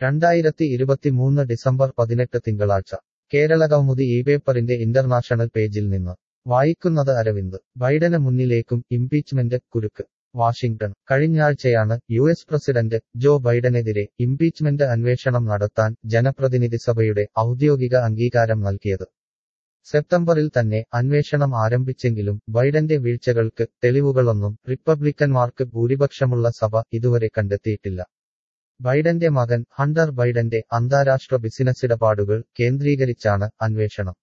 രണ്ടായിരത്തി ഇരുപത്തിമൂന്ന് ഡിസംബർ പതിനെട്ട് തിങ്കളാഴ്ച കേരളകൗമുദി ഈ പേപ്പറിന്റെ ഇന്റർനാഷണൽ പേജിൽ നിന്ന് വായിക്കുന്നത് അരവിന്ദ് ബൈഡന് മുന്നിലേക്കും ഇംപീച്ച്മെന്റ് കുരുക്ക് വാഷിംഗ്ടൺ കഴിഞ്ഞയാഴ്ചയാണ് യു എസ് പ്രസിഡന്റ് ജോ ബൈഡനെതിരെ ഇംപീച്ച്മെന്റ് അന്വേഷണം നടത്താൻ ജനപ്രതിനിധിസഭയുടെ ഔദ്യോഗിക അംഗീകാരം നൽകിയത് സെപ്റ്റംബറിൽ തന്നെ അന്വേഷണം ആരംഭിച്ചെങ്കിലും ബൈഡന്റെ വീഴ്ചകൾക്ക് തെളിവുകളൊന്നും റിപ്പബ്ലിക്കന്മാർക്ക് ഭൂരിപക്ഷമുള്ള സഭ ഇതുവരെ കണ്ടെത്തിയിട്ടില്ല ബൈഡന്റെ മകൻ ഹണ്ടർ ബൈഡന്റെ അന്താരാഷ്ട്ര ബിസിനസ്സിടപാടുകൾ കേന്ദ്രീകരിച്ചാണ് അന്വേഷണം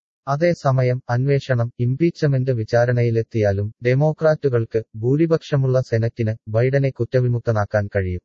അതേസമയം അന്വേഷണം ഇംപീച്ച്മെന്റ് വിചാരണയിലെത്തിയാലും ഡെമോക്രാറ്റുകൾക്ക് ഭൂരിപക്ഷമുള്ള സെനറ്റിന് ബൈഡനെ കുറ്റവിമുക്തനാക്കാൻ കഴിയും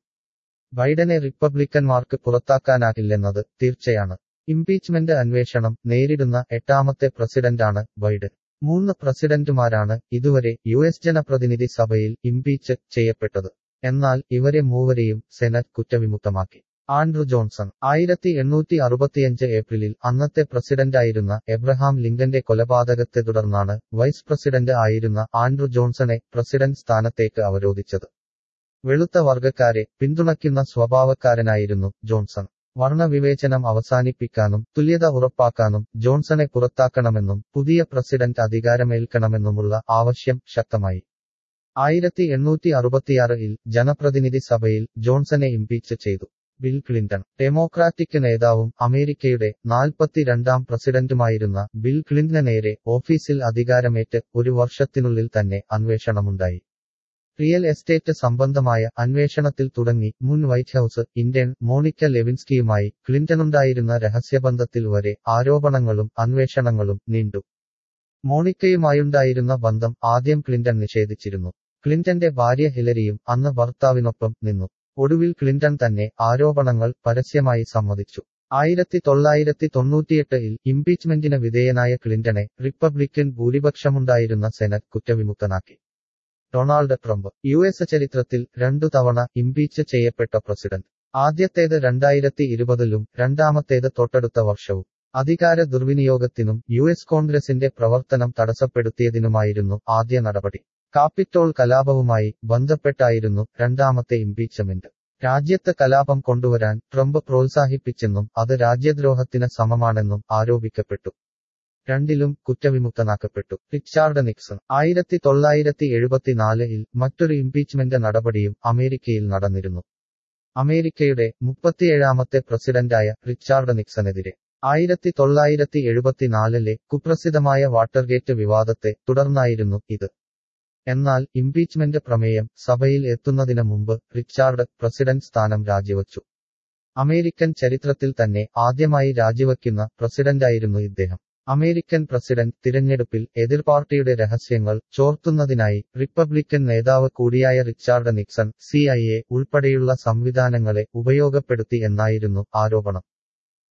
ബൈഡനെ റിപ്പബ്ലിക്കന്മാർക്ക് പുറത്താക്കാനാകില്ലെന്നത് തീർച്ചയാണ് ഇംപീച്ച്മെന്റ് അന്വേഷണം നേരിടുന്ന എട്ടാമത്തെ പ്രസിഡന്റാണ് ബൈഡൻ മൂന്ന് പ്രസിഡന്റുമാരാണ് ഇതുവരെ യു എസ് ജനപ്രതിനിധി സഭയിൽ ഇംപീച്ച് ചെയ്യപ്പെട്ടത് എന്നാൽ ഇവരെ മൂവരെയും സെനറ്റ് കുറ്റവിമുക്തമാക്കി ആൻഡ്രു ജോൺസൺ ആയിരത്തി എണ്ണൂറ്റി അറുപത്തിയഞ്ച് ഏപ്രിലിൽ അന്നത്തെ പ്രസിഡന്റായിരുന്ന എബ്രഹാം ലിങ്കന്റെ കൊലപാതകത്തെ തുടർന്നാണ് വൈസ് പ്രസിഡന്റ് ആയിരുന്ന ആൻഡ്രു ജോൺസണെ പ്രസിഡന്റ് സ്ഥാനത്തേക്ക് അവരോധിച്ചത് വെളുത്ത വർഗക്കാരെ പിന്തുണയ്ക്കുന്ന സ്വഭാവക്കാരനായിരുന്നു ജോൺസൺ വർണ്ണവിവേചനം അവസാനിപ്പിക്കാനും തുല്യത ഉറപ്പാക്കാനും ജോൺസണെ പുറത്താക്കണമെന്നും പുതിയ പ്രസിഡന്റ് അധികാരമേൽക്കണമെന്നുമുള്ള ആവശ്യം ശക്തമായി ആയിരത്തി എണ്ണൂറ്റി അറുപത്തിയാറിൽ ജനപ്രതിനിധി സഭയിൽ ജോൺസനെ ഇംപീച്ച് ചെയ്തു ബിൽ ക്ലിന്റൺ ഡെമോക്രാറ്റിക് നേതാവും അമേരിക്കയുടെ നാൽപ്പത്തിരണ്ടാം പ്രസിഡന്റുമായിരുന്ന ബിൽ ക്ലിന്റന് നേരെ ഓഫീസിൽ അധികാരമേറ്റ് ഒരു വർഷത്തിനുള്ളിൽ തന്നെ അന്വേഷണമുണ്ടായി റിയൽ എസ്റ്റേറ്റ് സംബന്ധമായ അന്വേഷണത്തിൽ തുടങ്ങി മുൻ വൈറ്റ് ഹൌസ് ഇന്ത്യൻ മോണിക്ക ലെവിൻസ്കിയുമായി ക്ലിന്റണുണ്ടായിരുന്ന രഹസ്യബന്ധത്തിൽ വരെ ആരോപണങ്ങളും അന്വേഷണങ്ങളും നീണ്ടു മോണിക്കയുമായുണ്ടായിരുന്ന ബന്ധം ആദ്യം ക്ലിന്റൺ നിഷേധിച്ചിരുന്നു ക്ലിന്റന്റെ ഭാര്യ ഹിലരിയും അന്ന് ഭർത്താവിനൊപ്പം നിന്നു ഒടുവിൽ ക്ലിന്റൺ തന്നെ ആരോപണങ്ങൾ പരസ്യമായി സമ്മതിച്ചു ആയിരത്തി തൊള്ളായിരത്തി തൊണ്ണൂറ്റിയെട്ടിൽ ഇംപീച്ച്മെന്റിന് വിധേയനായ ക്ലിന്റനെ റിപ്പബ്ലിക്കൻ ഭൂരിപക്ഷമുണ്ടായിരുന്ന സെനറ്റ് കുറ്റവിമുക്തനാക്കി ഡൊണാൾഡ് ട്രംപ് യു എസ് ചരിത്രത്തിൽ രണ്ടു തവണ ഇംപീച്ച് ചെയ്യപ്പെട്ട പ്രസിഡന്റ് ആദ്യത്തേത് രണ്ടായിരത്തി ഇരുപതിലും രണ്ടാമത്തേത് തൊട്ടടുത്ത വർഷവും അധികാര ദുർവിനിയോഗത്തിനും യു എസ് കോൺഗ്രസിന്റെ പ്രവർത്തനം തടസ്സപ്പെടുത്തിയതിനുമായിരുന്നു ആദ്യ നടപടി കാപ്പിറ്റോൾ കലാപവുമായി ബന്ധപ്പെട്ടായിരുന്നു രണ്ടാമത്തെ ഇംപീച്ച്മെന്റ് രാജ്യത്ത് കലാപം കൊണ്ടുവരാൻ ട്രംപ് പ്രോത്സാഹിപ്പിച്ചെന്നും അത് രാജ്യദ്രോഹത്തിന് സമമാണെന്നും ആരോപിക്കപ്പെട്ടു രണ്ടിലും കുറ്റവിമുക്തനാക്കപ്പെട്ടു റിച്ചാർഡ് നിക്സൺ ആയിരത്തി തൊള്ളായിരത്തി എഴുപത്തിനാലിൽ മറ്റൊരു ഇംപീച്ച്മെന്റ് നടപടിയും അമേരിക്കയിൽ നടന്നിരുന്നു അമേരിക്കയുടെ മുപ്പത്തിയേഴാമത്തെ പ്രസിഡന്റായ റിച്ചാർഡ് നിക്സണെതിരെ ആയിരത്തി തൊള്ളായിരത്തി എഴുപത്തിനാലിലെ കുപ്രസിദ്ധമായ വാട്ടർഗേറ്റ് വിവാദത്തെ തുടർന്നായിരുന്നു ഇത് എന്നാൽ ഇംപീച്ച്മെന്റ് പ്രമേയം സഭയിൽ എത്തുന്നതിന് മുമ്പ് റിച്ചാർഡ് പ്രസിഡന്റ് സ്ഥാനം രാജിവച്ചു അമേരിക്കൻ ചരിത്രത്തിൽ തന്നെ ആദ്യമായി രാജിവയ്ക്കുന്ന പ്രസിഡന്റായിരുന്നു ഇദ്ദേഹം അമേരിക്കൻ പ്രസിഡന്റ് തിരഞ്ഞെടുപ്പിൽ എതിർ പാർട്ടിയുടെ രഹസ്യങ്ങൾ ചോർത്തുന്നതിനായി റിപ്പബ്ലിക്കൻ നേതാവ് കൂടിയായ റിച്ചാർഡ് നിക്സൺ സി ഉൾപ്പെടെയുള്ള സംവിധാനങ്ങളെ ഉപയോഗപ്പെടുത്തി എന്നായിരുന്നു ആരോപണം